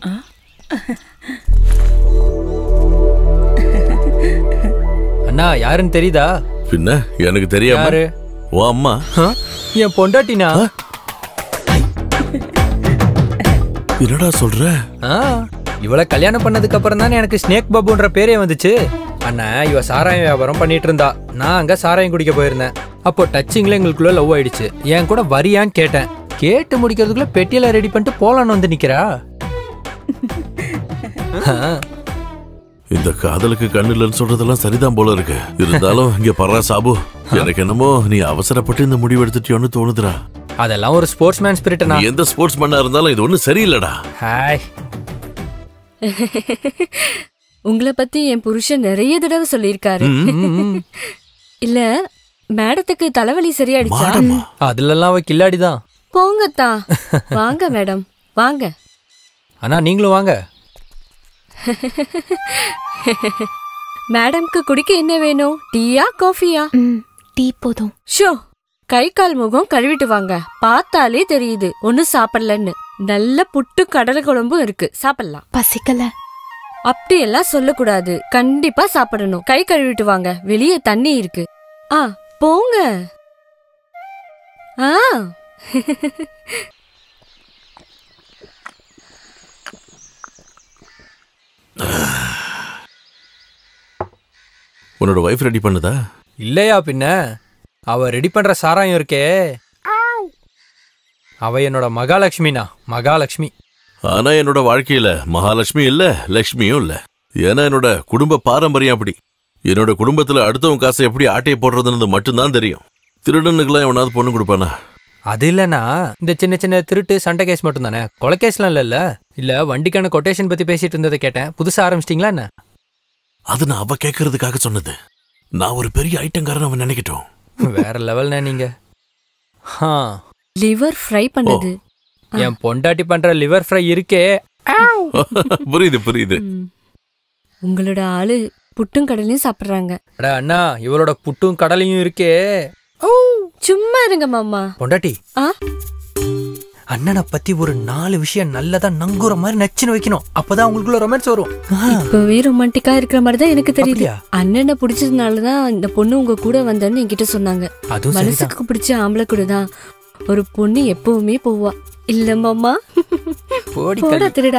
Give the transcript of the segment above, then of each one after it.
அண்ணா யாருன்னு தெரியுதா பின்ன எனக்கு தெரியாம யாரு ஓ அம்மா ஆ? என் பொண்டாட்டினா என்னடா சொல்ற ஆ இவளை கல்யாணம் பண்ணதுக்கு அப்புறம் தானே எனக்கு ஸ்னேக் பாபுன்ற பேரே வந்துச்சு அண்ணா இவ சாராயம் வியாபாரம் பண்ணிட்டு இருந்தா நான் அங்க சாராயம் குடிக்க போயிருந்தேன் அப்போ டச்சிங்ல எங்களுக்குள்ள லவ் ஆயிடுச்சு என் கூட வரியான்னு கேட்டேன் கேட்டு முடிக்கிறதுக்குள்ள பெட்டியில ரெடி பண்ணிட்டு போலான்னு வந்து நிக்கிறா ஆ, இந்த காதலுக்கு கண்ணு இல்லைன்னு சொல்றதெல்லாம் சரிதான் போல இருக்கு இருந்தாலும் இங்க பர்றா சாபு எனக்கு என்னமோ நீ அவசரப்பட்டு இந்த முடிவு எடுத்துட்டியோன்னு தோணுதுடா அதெல்லாம் ஒரு ஸ்போர்ட்ஸ் மேன் ஸ்பிரிட்னா நீ எந்த ஸ்போர்ட்ஸ் மேனா இருந்தாலும் இது ஒண்ணும் சரியில்லடா ஹாய் உங்களை பத்தி என் புருஷன் நிறைய தடவை சொல்லியிருக்காரு இல்ல மேடத்துக்கு தலைவலி சரியாயிடுச்சா மாடமா அதுலலாம் அவ கில்லாடிதான் போங்கத்தா வாங்க மேடம் வாங்க அண்ணா நீங்களும் வாங்க மேடம்க்கு குடிக்க என்ன வேணும் டீயா காஃபியா ம் டீ போதும் ஷோ கை கால் முகம் கழுவிட்டு வாங்க பார்த்தாலே தெரியுது ஒன்னும் சாப்பிடலன்னு நல்ல புட்டு கடலை குழம்பும் இருக்கு சாப்பிடலாம் பசிக்கல அப்படியெல்லாம் சொல்லக்கூடாது கண்டிப்பா சாப்பிடணும் கை கழுவிட்டு வாங்க வெளியே தண்ணி இருக்கு ஆ போங்க ஆ உன்னோட ஒய்ஃப் ரெடி பண்ணுதா இல்லையா பின்ன அவ ரெடி பண்ற சாராயம் இருக்கே அவ என்னோட மகாலட்சுமினா மகாலட்சுமி ஆனா என்னோட வாழ்க்கையில மகாலட்சுமி இல்ல லட்சுமியும் இல்ல ஏன்னா என்னோட குடும்ப பாரம்பரியம் அப்படி என்னோட குடும்பத்துல அடுத்தவன் காசை எப்படி ஆட்டையை போடுறதுன்னு மட்டும்தான் தெரியும் திருடனுக்குலாம் எவனாவது பொண்ணு கொடுப்பானா அது இல்லனா இந்த சின்ன சின்ன திருட்டு சண்டை கேஸ் மட்டும் தானே கொலை கேஸ்லாம் இல்லைல்ல இல்ல வண்டிக்கான கொட்டேஷன் பத்தி பேசிட்டு இருந்ததை கேட்டேன் புதுசா ஆரம்பிச்சிட்டீங்களா என்ன அது நான் அவ கேட்கறதுக்காக சொன்னது நான் ஒரு பெரிய ஐட்டங்காரன் அவன் நினைக்கட்டும் வேற லெவல்னா நீங்க ஹா லிவர் ஃப்ரை பண்ணது என் பொண்டாட்டி பண்ற லிவர் ஃப்ரை இருக்கே புரியுது புரியுது ம். உங்களோட ஆளு புட்டும் கடலையும் சாப்பிடுறாங்க அட அண்ணா இவளோட புட்டும் கடலையும் இருக்கே சும்மா இருங்க மாமா பொண்டாட்டி ஆ அண்ணனை பத்தி ஒரு நாலு விஷயம் நல்லதா நங்குற மாதிரி நச்சுன்னு வைக்கணும் அப்பதான் உங்களுக்குள்ள ரொமான்ஸ் வரும் ஆ, இப்பவே ரொமான்டிக்கா இருக்கிற மாதிரி தான் எனக்கு தெரியுது அப்படியா? அண்ணனை பிடிச்சதுனாலதான் இந்த பொண்ணு உங்க கூட வந்தேன்னு என்கிட்ட சொன்னாங்க அதுவும் சரிதான் மனசுக்கு பிடிச்ச ஆம்பளை கூட தான் ஒரு பொண்ணு எப்பவுமே போவா இல்ல மாமா போடி போடா கள்ளி. திருடா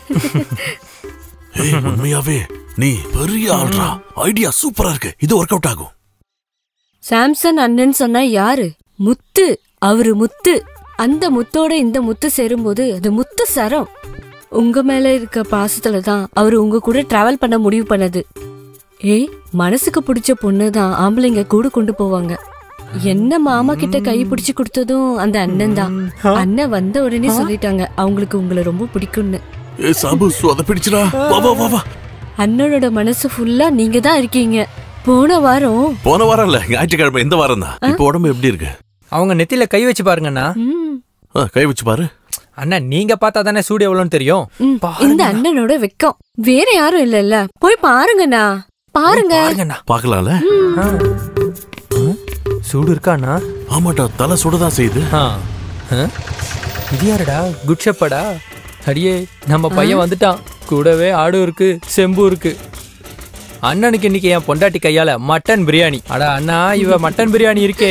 ஏய் உண்மையாவே நீ பெரிய ஆள்ரா ஐடியா சூப்பரா இருக்கு இது ஒர்க் அவுட் ஆகும் சாம்சன் அண்ணன் சொன்னா யாரு முத்து அவரு முத்து அந்த முத்தோட இந்த முத்து சேரும்போது அது முத்து சரம் உங்க மேல இருக்க பாசத்துல தான் அவரு உங்க கூட டிராவல் பண்ண முடிவு பண்ணது ஏய் மனசுக்கு பிடிச்ச பொண்ணு தான் ஆம்பளைங்க கூட கொண்டு போவாங்க என்ன மாமா கிட்ட கை பிடிச்சு கொடுத்ததும் அந்த அண்ணன் தான் அண்ணன் வந்த உடனே சொல்லிட்டாங்க அவங்களுக்கு உங்களை ரொம்ப பிடிக்கும்னு ஏ சாபு சொதப்பிடிச்சுடா வா வா வா வா அண்ணனோட மனசு ஃபுல்லா நீங்க தான் இருக்கீங்க போன வாரம் போன வாரம் இல்ல ஞாயிற்றுக்கிழமை இந்த வாரம் தான் இப்ப உடம்பு எப்படி இருக்கு அவங்க நெத்தியில கை வச்சு பாருங்கண்ணா ம், ஆ, கை வச்சு பாரு அண்ணா நீங்க பார்த்தா தானே சூடு எவ்வளோன்னு தெரியும் ம், இந்த அண்ணனோட வெக்கம் வேற யாரும் இல்லல்ல போய் பாருங்கண்ணா பாருங்க பாருங்கண்ணா பாக்கலாம்ல ஆ. ஆ, சூடு இருக்காண்ணா ஆமாட்டா தலை சுடதான் செய்யுது ஆ. ஆ? இது யாருடா குட் ஷெப்படா அடியே நம்ம பையன் வந்துட்டான் கூடவே ஆடும் இருக்கு செம்பு இருக்கு அண்ணனுக்கு இன்னைக்கு என் பொண்டாட்டி கையால மட்டன் பிரியாணி அடா அண்ணா இவ மட்டன் பிரியாணி இருக்கே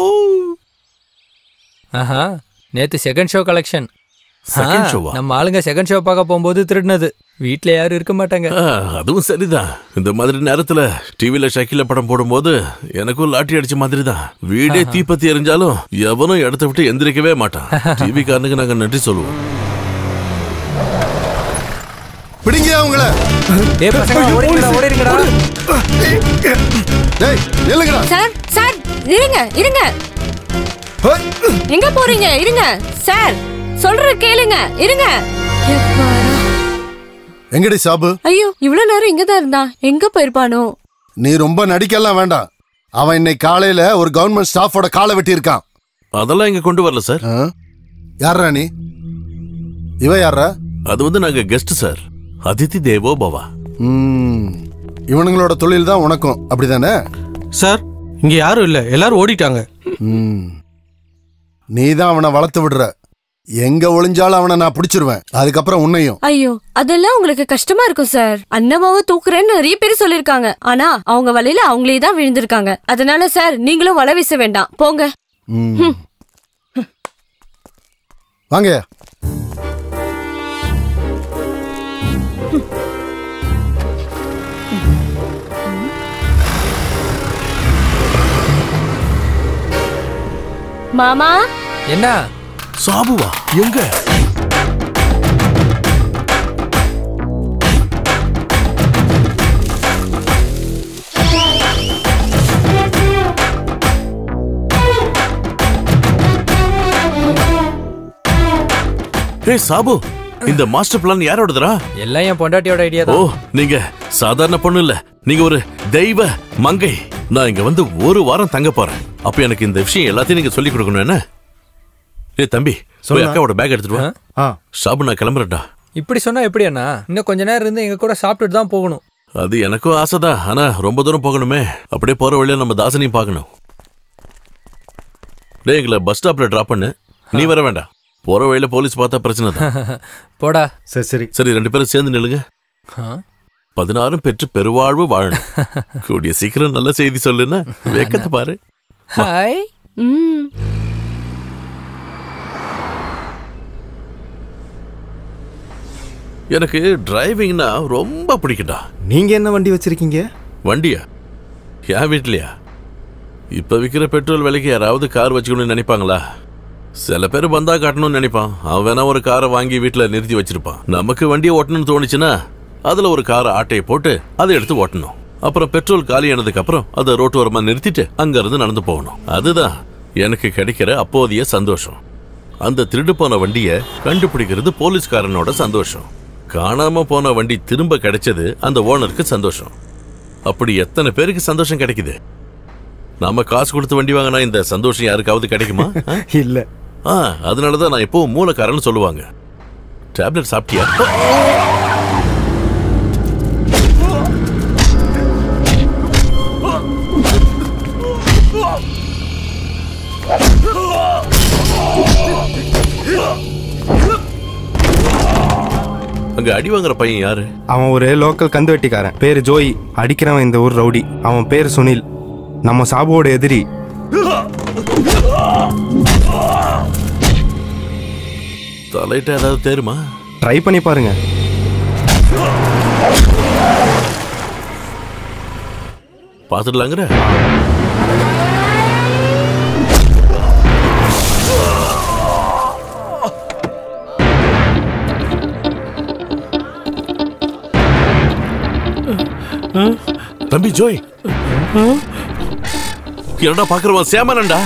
ஆஹா நேத்து செகண்ட் ஷோ கலெக்ஷன் Second show-வா? நம்ம ஆளுங்க செகண்ட் ஷோ பார்க்க போகும்போது திருடினது வீட்ல யாரும் இருக்க மாட்டாங்க ஆ, அதுவும் சரிதான் இந்த மாதிரி நேரத்துல டிவில ஷக்கில படம் போடும்போது எனக்கும் லாட்டி அடிச்ச மாதிரி தான் வீடே தீப்பத்தி எரிஞ்சாலும் எவனும் இடத்த விட்டு எந்திரிக்கவே மாட்டான் டிவி காரனுக்கு நாங்க நன்றி சொல்லுவோம் பிடிங்க அவங்கள டேய் பசங்களா ஓடிங்கடா ஓடிங்கடா டேய் நில்லுங்கடா சார் சார் இருங்க இருங்க ஹேய். எங்க போறீங்க இருங்க சார் சொல்ற கேளுங்க இருங்க எப்பாடா. எங்கடி சாபு ஐயோ இவ்வளவு நேரம் இங்கதான் இருந்தான் எங்க போயிருப்பானோ நீ ரொம்ப நடிக்கலாம் வேண்டாம் அவன் இன்னைக்கு காலையில ஒரு கவர்மெண்ட் ஸ்டாஃபோட காலை வெட்டி இருக்கான் அதெல்லாம் இங்க கொண்டு வரல சார் யாரா நீ இவ யாரா அது வந்து நாங்க கெஸ்ட் சார் அதிதி தேவோ பவா ம், இவனுங்களோட தொழில் தான் உனக்கும் அப்படிதானே சார் இங்க யாரும் இல்ல எல்லாரும் ஓடிட்டாங்க ம். நீ தான் அவனை வளர்த்து விடுற எங்க ஒளிஞ்சாலும் அவனை நான் பிடிச்சிருவேன் அதுக்கப்புறம் உன்னையும் ஐயோ அதெல்லாம் உங்களுக்கு கஷ்டமா இருக்கும் சார் அண்ணமாவை தூக்குறேன்னு நிறைய பேர் சொல்லிருக்காங்க ஆனா அவங்க வலையில அவங்களே தான் விழுந்திருக்காங்க அதனால சார் நீங்களும் வலை வீச வேண்டாம் போங்க ம். வாங்க மாமா என்ன சாபுவா எங்க ஏய் சாபு இந்த மாஸ்டர் பிளான் யாரோடதுடா எல்லாம் என் பொண்டாட்டியோட ஐடியா ஓ தான் நீங்க சாதாரண பொண்ணு இல்ல நீங்க ஒரு தெய்வ மங்கை நான் இங்க வந்து ஒரு வாரம் தங்க போறேன் அப்ப எனக்கு இந்த விஷயம் எல்லாத்தையும் நீங்க சொல்லி கொடுக்கணும் என்ன ஏய் தம்பி போய் சொல்லுண்ணா. அக்காவோட பேக் எடுத்துட்டு வா ஆ சாபு நான் கிளம்புறேன்டா இப்படி சொன்னா எப்படி அண்ணா இன்னும் கொஞ்ச நேரம் இருந்து எங்க கூட சாப்பிட்டுட்டு தான் போகணும் அது எனக்கும் ஆசைதான் ஆனா ரொம்ப தூரம் போகணுமே அப்படியே போற வழியில நம்ம தாசனையும் பார்க்கணும் டேய் எங்களை பஸ் ஸ்டாப்ல டிராப் பண்ணு நீ வர வேண்டாம் போற வழியில போலீஸ் பார்த்தா பிரச்சனை தான் போடா சரி சரி சரி ரெண்டு பேரும் சேர்ந்து நில்லுங்க ஆ? பதினாறும் பெற்று பெருவாழ்வு வாழணும் கூடிய சீக்கிரம் நல்ல செய்தி சொல்லுன்னா வேக்கத்தை பாரு ஹாய் ம் எனக்கு டிரைவிங்னா ரொம்ப பிடிக்கும்டா நீங்க என்ன வண்டி வச்சிருக்கீங்க வண்டியா என் வீட்லயா இப்ப விக்கிற பெட்ரோல் விலைக்கு யாராவது கார் வச்சுக்கணும்னு நினைப்பாங்களா சில பேர் பந்தா காட்டணும்னு நினைப்பான் அவன் வேணா ஒரு காரை வாங்கி வீட்டுல நிறுத்தி வச்சிருப்பான் நமக்கு வண்டியை ஓட்டணும்னு தோணுச்சுன்னா அதுல ஒரு காரை ஆட்டையை போட்டு அதை எடுத்து ஓட்டணும் அப்புறம் பெட்ரோல் காலியானதுக்கு அப்புறம் அதை ரோட்டோரமா நிறுத்திட்டு அங்க இருந்து நடந்து போகணும் அதுதான் எனக்கு கிடைக்கிற அப்போதைய சந்தோஷம் அந்த திருடு போன வண்டியை கண்டுபிடிக்கிறது போலீஸ்காரனோட சந்தோஷம் காணாம போன வண்டி திரும்ப கிடைச்சது அந்த ஓனருக்கு சந்தோஷம் அப்படி எத்தனை பேருக்கு சந்தோஷம் கிடைக்குது நாம காசு கொடுத்து வண்டி வாங்கினா இந்த சந்தோஷம் யாருக்காவது கிடைக்குமா ஆ? இல்ல ஆ அதனாலதான் நான் எப்பவும் மூலக்காரன்னு சொல்லுவாங்க டேப்லெட் சாப்பிட்டியா அங்க அடி வாங்குற பையன் யாரு அவன் ஒரு லோக்கல் கந்துவெட்டிக்காரன் பேரு ஜோய் அடிக்கிறவன் இந்த ஊர் ரவுடி அவன் பேர் சுனில் நம்ம சாபுவோட எதிரி தலையிட்ட ஏதாவது தேருமா ட்ரை பண்ணி பாருங்க பாத்துடலாங்கிற தம்பி ஜோய் என்னடா பாக்குறவன் சேமனண்டா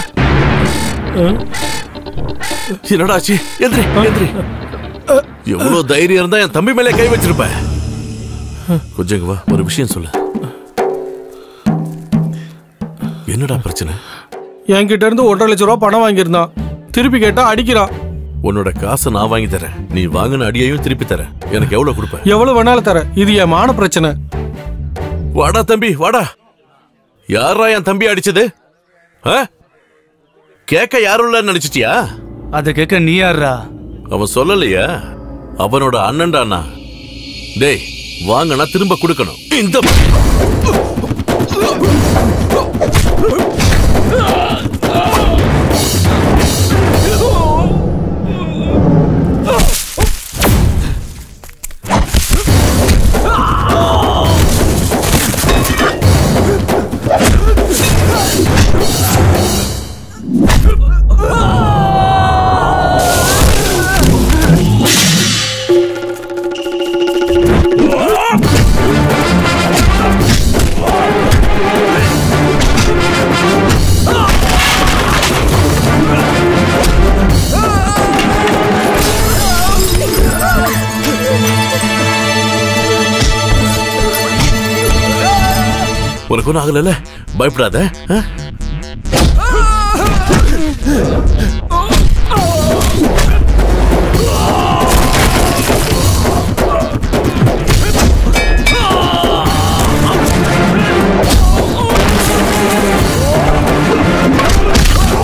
என்னடா ஆச்சு எந்திரி எந்திரி எவ்வளவு தைரியம் இருந்தா என் தம்பி மேலே கை வச்சிருப்ப கொஞ்சம் இங்க வா ஒரு விஷயம் சொல்லு என்னடா பிரச்சனை என்கிட்ட இருந்து ஒன்றரை லட்ச ரூபா பணம் வாங்கியிருந்தான் திருப்பி கேட்டா அடிக்கிறான் உன்னோட காசை நான் வாங்கி தரேன் நீ வாங்கின அடியையும் திருப்பி தரேன் எனக்கு எவ்வளவு கொடுப்ப எவ்வளவு வேணாலும் தர இது என் மான பிரச்சனை வாடா தம்பி வாடா யாரா என் தம்பி அடிச்சது ஆ? கேட்க யாரும் இல்ல நினைச்சிட்டியா அதை கேட்க நீ யாரா அவன் சொல்லலையா அவனோட அண்ணன்டானா டேய் வாங்கனா திரும்ப கொடுக்கணும் இந்த உனக்கு ஒன்றும் ஆகல பயப்படாத ஆ?